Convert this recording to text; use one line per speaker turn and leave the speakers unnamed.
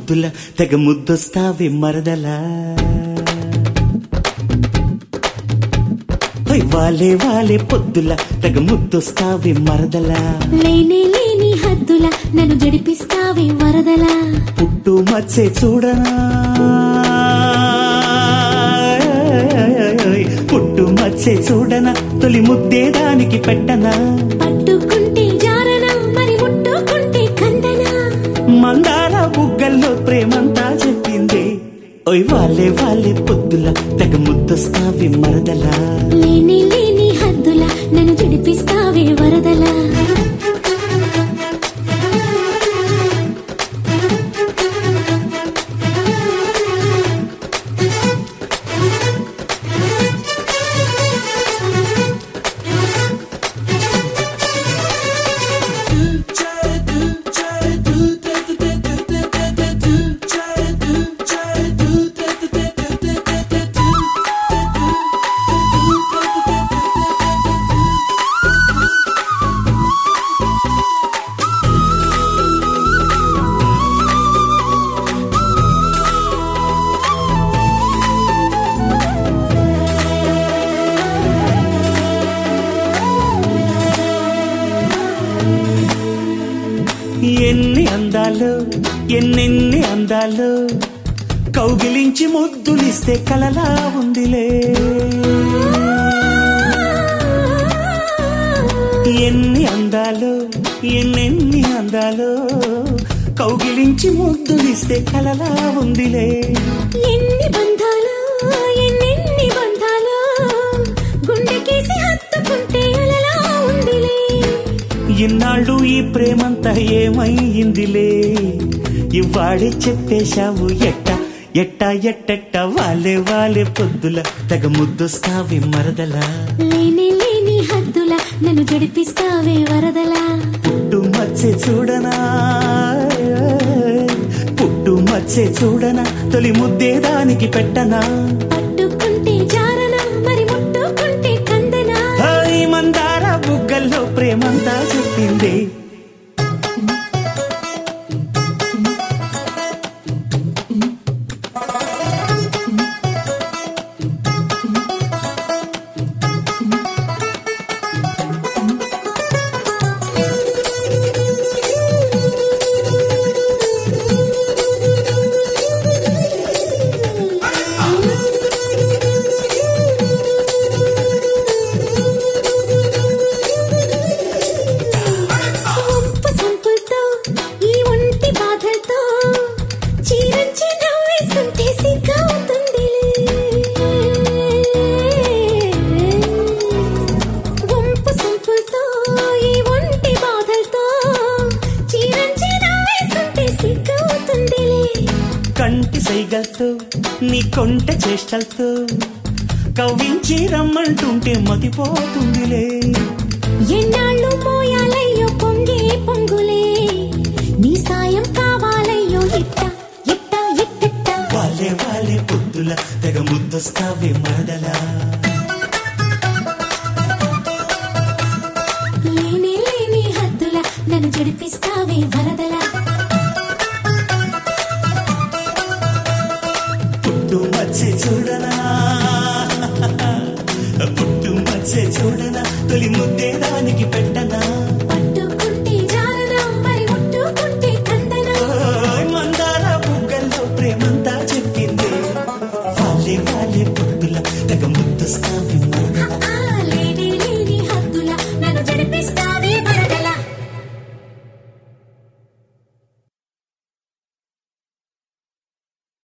పొద్దుల తెగ ముద్దొస్తావే మరదలా ఓయ్ వాలే వాలే పొద్దుల తెగ ముద్దొస్తావే మరదలా
లేనే లేని హద్దుల నన్ను జడిపిస్తావే వరదలా
పుట్టు మచ్చే చూడనా పుట్టు మచ్చే చూడనా తొలి ముద్దే దానికి పెట్టనా
పట్టుకుంటే జారనా మరి ముట్టుకుంటే కందనా
మందార బుగ్గల్లో ప్రేమంతా చెప్పింది ఓయ్ వాలే వాలే పొద్దుల తెగ ముద్దొస్తావే మరదలా
లేని లేని హద్దుల నన్ను జడిపిస్తావే వరదలా
ఎన్ని అందాలు ఎన్నెన్ని అందాలు కౌగిలించి ముద్దులిస్తే కలలా ఉందిలే ఎన్ని అందాలు ఎన్నెన్ని అందాలు కౌగిలించి ముద్దులిస్తే కలలా ఉందిలే
ఎన్ని బంధాలు ఎన్నెన్ని బంధాలు గుండెకేసి హత్తుకుంటే అలలా ఉందిలే
ఇన్నాళ్ళు ఈ ప్రేమంతా ఏమైందిలే ఇవాడే చెప్పేశావు ఎట్ట ఎట్ట ఎట్టెట్ట వాలే వాలే పొద్దుల తెగ ముద్దొస్తావి మరదలా
లేని లేని హద్దుల నన్ను జడిపిస్తావే వరదలా
పుట్టు మచ్చే చూడనా పుట్టు మచ్చే చూడనా తొలి ముద్దే దానికి పెట్టనా
పట్టుకుంటే జారనా మరి ముట్టుకుంటే కందనా
హాయ్ మందార బుగ్గల్లో ప్రేమంతా చెప్పింది
వంపు సంపులతో ఈ ఒంటి బాధలతో చీరంచి నవ్వేస్తుంటే సిగ్గవుతుందిలే వంపు సంపులతో ఈ ఒంటి బాధలతో చీరంచి నవ్వేస్తుంటే సిగ్గవుతుందిలే
కంటి సైగల్తో నీ కొంట చేష్టలతో కవ్వించి రమ్మంటుంటే మతిపోతుందిలే
ఎన్నాళ్ళు మోయాలయ్యో పొంగే పొంగులే నీ సాయం కావాలయ్యో ఇట్ట ఇట్ట ఇట్టిట్ట
వాలే వాలే పొద్దుల తెగ ముద్దొస్తావే మరదలా
లేని లేని హద్దుల నన్ను జడిపిస్తావే వరదలా
పుట్టు మచ్చే చూడనా పుట్టు మచ్చే చూడనా తొలి ముద్దే దానికి పెట్టనా